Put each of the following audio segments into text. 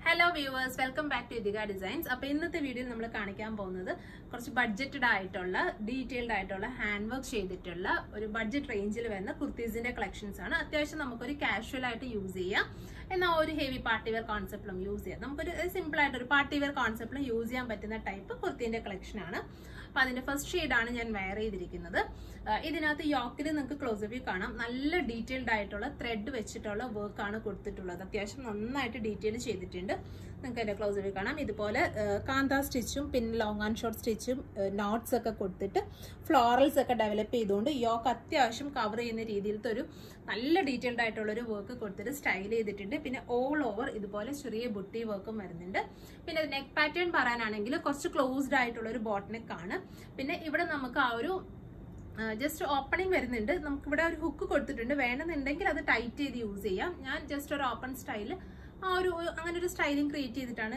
hello viewers welcome back to Ithika designs അപ്പൊ ഇന്നത്തെ വീഡിയോയിൽ നമ്മൾ കാണിക്കാൻ പോകുന്നത് കുറച്ച് ബഡ്ജറ്റഡ് ആയിട്ടുള്ള ഡീറ്റെയിൽഡ് ആയിട്ടുള്ള ഹാൻഡ് വർക്ക് ചെയ്തിട്ടുള്ള ഒരു ബഡ്ജറ്റ് റേഞ്ചിൽ വരുന്ന കുർത്തീസിന്റെ കളക്ഷൻസ് ആണ് അത്യാവശ്യം നമുക്കൊരു കാഷ്വൽ ആയിട്ട് യൂസ് ചെയ്യാം എന്നാൽ ഒരു ഹെവി പാർട്ടി വെയർ കോൺസെപ്റ്റിലും യൂസ് ചെയ്യാം നമുക്കൊരു സിമ്പിൾ ആയിട്ട് ഒരു പാർട്ടി വെയർ കോൺസെപ്റ്റിലും യൂസ് ചെയ്യാൻ പറ്റുന്ന ടൈപ്പ് കുർത്തിന്റെ കളക്ഷൻ ആണ് അപ്പൊ അതിന്റെ ഫസ്റ്റ് ഷെയ്ഡാണ് ഞാൻ വെയർ ചെയ്തിരിക്കുന്നത് ആ, ഇതിനകത്ത് യോക്കിൽ നിങ്ങൾക്ക് ക്ലോസ് വ്യൂ കാണാം നല്ല ഡീറ്റെയിൽഡ് ആയിട്ടുള്ള ത്രെഡ് വെച്ചിട്ടുള്ള വർക്ക് ആണ് കൊടുത്തിട്ടുള്ളത് അത്യാവശ്യം നന്നായിട്ട് ഡീറ്റെയിൽ ചെയ്തിട്ടുണ്ട് നിങ്ങൾക്ക് അതിന്റെ ക്ലോസ് വ്യൂ കാണാം ഇതുപോലെ ആ, കാന്ത സ്റ്റിച്ചും പിന്നെ ലോങ് ആൻഡ് ഷോർട്ട് സ്റ്റിച്ചും നോട്ട്സ് ഒക്കെ കൊടുത്തിട്ട് ഫ്ലോറൽസ് ഒക്കെ ഡെവലപ്പ് ചെയ്തുകൊണ്ട് യോക്ക് അത്യാവശ്യം കവർ ചെയ്യുന്ന രീതിയിലത്തെ ഒരു നല്ല ഡീറ്റെയിൽഡ് ആയിട്ടുള്ള ഒരു വർക്ക് കൊടുത്തിട്ട് സ്റ്റൈൽ ചെയ്തിട്ടുണ്ട് പിന്നെ ഓൾ ഓവർ ഇതുപോലെ ചെറിയ ബുട്ടി വർക്കും വരുന്നുണ്ട് പിന്നെ നെക്ക് പാറ്റേൺ പറയാനാണെങ്കിൽ കുറച്ച് ക്ലോസ്ഡ് ആയിട്ടുള്ള ഒരു ബോട്ട് നെക്ക് ആണ് പിന്നെ ഇവിടെ നമുക്ക് ആ ഒരു ജസ്റ്റ് ഓപ്പണിംഗ് വരുന്നുണ്ട് നമുക്ക് ഇവിടെ ഒരു ഹുക്ക് കൊടുത്തിട്ടുണ്ട് വേണമെന്നുണ്ടെങ്കിൽ അത് ടൈറ്റ് ചെയ്ത് യൂസ് ചെയ്യാം ഞാൻ ജസ്റ്റ് ഒരു ഓപ്പൺ സ്റ്റൈൽ ആ ഒരു അങ്ങനെ ഒരു സ്റ്റൈലിംഗ് ക്രിയേറ്റ് ചെയ്തിട്ടാണ്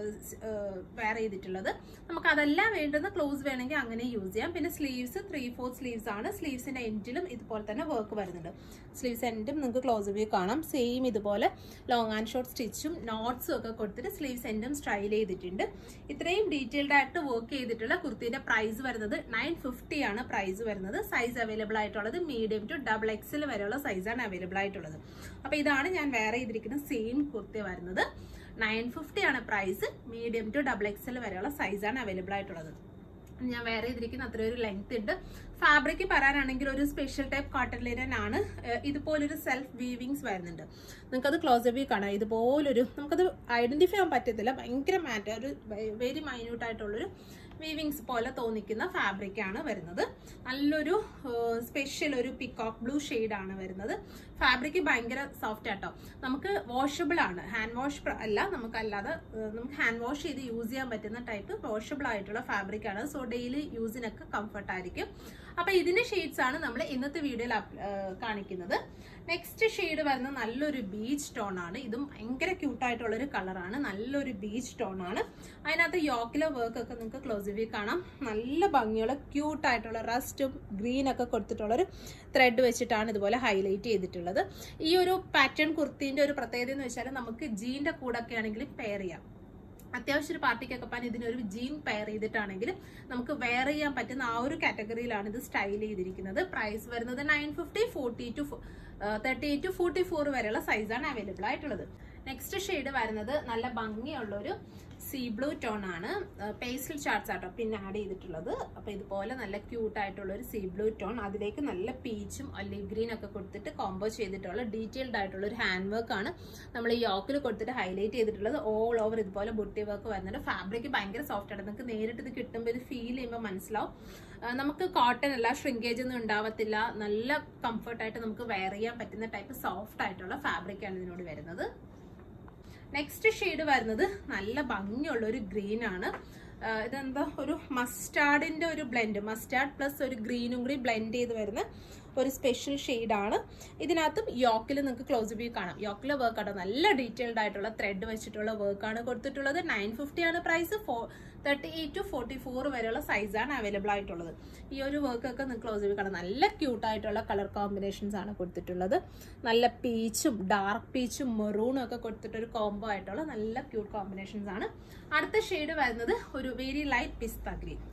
വെയർ ചെയ്തിട്ടുള്ളത് നമുക്ക് അതെല്ലാം വേണ്ടുന്ന ക്ലോസ് വേണമെങ്കിൽ അങ്ങനെ യൂസ് ചെയ്യാം പിന്നെ സ്ലീവ്സ് ത്രീ ഫോർ സ്ലീവ്സ് ആണ് സ്ലീവ്സിന്റെ എൻഡിലും ഇതുപോലെ തന്നെ വർക്ക് വരുന്നുണ്ട് സ്ലീവ്സ് എൻഡും നിങ്ങൾക്ക് ക്ലോസ് വ്യൂ കാണാം സെയിം ഇതുപോലെ ലോങ് ആൻഡ് ഷോർട്ട് സ്റ്റിച്ചും നോട്ട്സും ഒക്കെ കൊടുത്തിട്ട് സ്ലീവ്സ് എൻഡും സ്റ്റൈൽ ചെയ്തിട്ടുണ്ട് ഇത്രയും ഡീറ്റെയിൽഡ് ആയിട്ട് വർക്ക് ചെയ്തിട്ടുള്ള കുർത്തിന്റെ പ്രൈസ് വരുന്നത് നയൻ ഫിഫ്റ്റി ആണ് പ്രൈസ് വരുന്നത് സൈസ് അവൈലബിൾ ആയിട്ടുള്ളത് മീഡിയം ടു ഡബിൾ എക്സിൽ വരെയുള്ള സൈസാണ് അവൈലബിൾ ആയിട്ടുള്ളത് അപ്പൊ ഇതാണ് ഞാൻ വേറെ ചെയ്തിരിക്കുന്ന സെയിം കുർത്തി വരുന്നത് നയൻ ഫിഫ്റ്റി ആണ് പ്രൈസ് മീഡിയം ടു ഡബിൾ എക്സിൽ വരെയുള്ള സൈസാണ് അവൈലബിൾ ആയിട്ടുള്ളത് ഞാൻ വേറെ ചെയ്തിരിക്കുന്ന അത്ര ഒരു ലെങ്ത് ഉണ്ട് ഫാബ്രിക് പറയാനാണെങ്കിൽ ഒരു സ്പെഷ്യൽ ടൈപ്പ് കോട്ടൺ ലിനൻ ആണ് ഏഹ് ഇതുപോലൊരു സെൽഫ് വീവിങ്സ് വരുന്നുണ്ട് നിങ്ങൾക്കത് ക്ലോസ് വ്യൂ കാണാം ഇതുപോലൊരു നമുക്കത് ഐഡന്റിഫൈ ചെയ്യാൻ പറ്റത്തില്ല ഭയങ്കര മാറ്റർ ഒരു വെരി മൈന്യൂട്ട് ആയിട്ടുള്ളൊരു വീവിങ്സ് പോലെ തോന്നിക്കുന്ന ഫാബ്രിക് ആണ് വരുന്നത് നല്ലൊരു സ്പെഷ്യൽ ഒരു പിക്കോക്ക് ബ്ലൂ ആണ് വരുന്നത് ഫാബ്രിക് ഭയങ്കര സോഫ്റ്റ് ആട്ടോ നമുക്ക് വാഷബിൾ ആണ് ഹാൻഡ് വാഷ് അല്ല നമുക്ക് അല്ലാതെ ഏഹ് നമുക്ക് ഹാൻഡ് വാഷ് ചെയ്ത് യൂസ് ചെയ്യാൻ പറ്റുന്ന ടൈപ്പ് വാഷബിൾ ആയിട്ടുള്ള ഫാബ്രിക് ആണ് സോ ഡെയിലി യൂസിനൊക്കെ കംഫർട്ട് ആയിരിക്കും അപ്പൊ ഇതിന്റെ ഷെയ്ഡ്സ് ആണ് നമ്മൾ ഇന്നത്തെ വീഡിയോയിൽ കാണിക്കുന്നത് നെക്സ്റ്റ് ഷെയ്ഡ് വരുന്ന നല്ലൊരു ബീച്ച് ടോൺ ആണ് ഇതും ഭയങ്കര ക്യൂട്ടായിട്ടുള്ള ഒരു കളറാണ് നല്ലൊരു ബീച്ച് ടോൺ ആണ് അതിനകത്ത് യോക്കിലെ വർക്ക് ഒക്കെ നിങ്ങൾക്ക് ക്ലോസ് വ്യൂ കാണാം നല്ല ഭംഗിയുള്ള ക്യൂട്ടായിട്ടുള്ള റസ്റ്റും ഗ്രീൻ ഒക്കെ കൊടുത്തിട്ടുള്ള ഒരു ത്രെഡ് വെച്ചിട്ടാണ് ഇതുപോലെ ഹൈലൈറ്റ് ചെയ്തിട്ടുള്ളത് ഈ ഒരു പാറ്റേൺ കുർത്തിന്റെ ഒരു പ്രത്യേകത എന്ന് വെച്ചാൽ നമുക്ക് ജീന്റെ കൂടെ ഒക്കെ ആണെങ്കിൽ പെയർ ചെയ്യാം അത്യാവശ്യം ഒരു പാർട്ടിക്കൊക്കെ പാൻ ഇതിനൊരു ജീൻ പെയർ ചെയ്തിട്ടാണെങ്കിൽ നമുക്ക് വെയർ ചെയ്യാൻ പറ്റുന്ന ആ ഒരു കാറ്റഗറിയിലാണ് ഇത് സ്റ്റൈൽ ചെയ്തിരിക്കുന്നത് പ്രൈസ് വരുന്നത് nine fifty forty to thirty eight to forty four വരെയുള്ള സൈസാണ് അവൈലബിൾ ആയിട്ടുള്ളത് നെക്സ്റ്റ് ഷെയ്ഡ് വരുന്നത് നല്ല ഭംഗിയുള്ള ഒരു സീ ബ്ലൂ ടോൺ ആണ് പേസ്റ്റൽ ചാർട്ട്സ് ആട്ടോ പിന്നെ ആഡ് ചെയ്തിട്ടുള്ളത് അപ്പൊ ഇതുപോലെ നല്ല ക്യൂട്ട് ആയിട്ടുള്ള ഒരു സീ ബ്ലൂ ടോൺ അതിലേക്ക് നല്ല പീച്ചും ഒലിവ് ഗ്രീൻ ഒക്കെ കൊടുത്തിട്ട് കോംബോ ചെയ്തിട്ടുള്ള ഡീറ്റെയിൽഡ് ആയിട്ടുള്ള ഒരു ഹാൻഡ് വർക്ക് ആണ് നമ്മൾ ഈ യോക്കിൽ കൊടുത്തിട്ട് ഹൈലൈറ്റ് ചെയ്തിട്ടുള്ളത് ഓൾ ഓവർ ഇതുപോലെ ബുട്ടി വർക്ക് വരുന്നുണ്ട് ഫാബ്രിക് ഭയങ്കര സോഫ്റ്റ് ആണ് നിങ്ങൾക്ക് നേരിട്ട് ഇത് കിട്ടുമ്പോൾ ഇത് ഫീൽ ചെയ്യുമ്പോൾ മനസ്സിലാവും ആ, നമുക്ക് കോട്ടൺ അല്ല ഷ്രിങ്കേജ് ഒന്നും ഉണ്ടാവത്തില്ല നല്ല കംഫർട്ടായിട്ട് നമുക്ക് വെയർ ചെയ്യാൻ പറ്റുന്ന ടൈപ്പ് സോഫ്റ്റ് ആയിട്ടുള്ള ഫാബ്രിക് ആണ് ഇതിനോട് വരുന്നത് നെക്സ്റ്റ് ഷെയ്ഡ് വരുന്നത് നല്ല ഭംഗിയുള്ള ഒരു ഗ്രീൻ ആണ് ആ, ഇതെന്താ ഒരു മസ്റ്റാർഡിന്റെ ഒരു ബ്ലെൻഡ് മസ്റ്റാർഡ് പ്ലസ് ഒരു ഗ്രീനും കൂടി ബ്ലെൻഡ് ചെയ്ത് വരുന്ന ഒരു സ്പെഷ്യൽ ആണ് ഇതിനകത്തും യോക്കിൽ നിങ്ങൾക്ക് ക്ലോസ് വ്യൂ കാണാം യോക്കിലെ വർക്ക് ആണ് നല്ല ഡീറ്റെയിൽഡ് ആയിട്ടുള്ള ത്രെഡ് വെച്ചിട്ടുള്ള വർക്കാണ് കൊടുത്തിട്ടുള്ളത് നയൻ ഫിഫ്റ്റി ആണ് price for thirty eight to forty four വരെയുള്ള സൈസാണ് അവൈലബിൾ ആയിട്ടുള്ളത് ഈ ഒരു വർക്കൊക്കെ നിങ്ങൾക്ക് ക്ലോസ് വ്യൂ കാണാം നല്ല ക്യൂട്ട് ആയിട്ടുള്ള കളർ കോമ്പിനേഷൻസ് ആണ് കൊടുത്തിട്ടുള്ളത് നല്ല പീച്ചും ഡാർക്ക് പീച്ചും മെറൂണും ഒക്കെ കൊടുത്തിട്ടൊരു കോംബോ ആയിട്ടുള്ള നല്ല ക്യൂട്ട് കോമ്പിനേഷൻസ് ആണ് അടുത്ത ഷെയ്ഡ് വരുന്നത് ഒരു വെരി ലൈറ്റ് പിസ്ത ഗ്രീൻ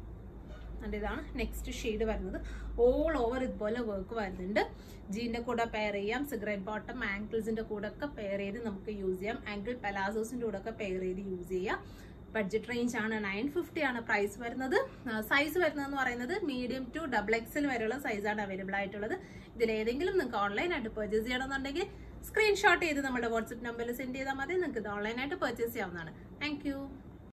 അതിൻ്റെ ഇതാണ് നെക്സ്റ്റ് ഷെയ്ഡ് വരുന്നത് ഓൾ ഓവർ ഇതുപോലെ വർക്ക് വരുന്നുണ്ട് ജീൻ്റെ കൂടെ പെയർ ചെയ്യാം സിഗരറ്റ് ബോട്ടം ആങ്കിൾസിന്റെ കൂടെ ഒക്കെ പെയർ ചെയ്ത് നമുക്ക് യൂസ് ചെയ്യാം ആങ്കിൾ പെലാസോസിന്റെ കൂടെ ഒക്കെ പെയർ ചെയ്ത് യൂസ് ചെയ്യാം ബഡ്ജറ്റ് റേഞ്ച് ആണ് നയൻ ഫിഫ്റ്റി ആണ് പ്രൈസ് വരുന്നത് സൈസ് വരുന്നതെന്ന് പറയുന്നത് മീഡിയം ടു ഡബിൾ എക്സൽ വരെയുള്ള സൈസാണ് അവൈലബിൾ ആയിട്ടുള്ളത് ഇതിൽ ഏതെങ്കിലും നിങ്ങൾക്ക് ഓൺലൈനായിട്ട് പർച്ചേസ് ചെയ്യണമെന്നുണ്ടെങ്കിൽ സ്ക്രീൻഷോട്ട് ചെയ്ത് നമ്മുടെ വാട്സപ്പ് നമ്പറിൽ സെൻഡ് ചെയ്താൽ മതി നിങ്ങൾക്ക് ഇത് ഓൺലൈനായിട്ട് പർച്ചേസ് ചെയ്യാവുന്നതാണ് താങ്ക്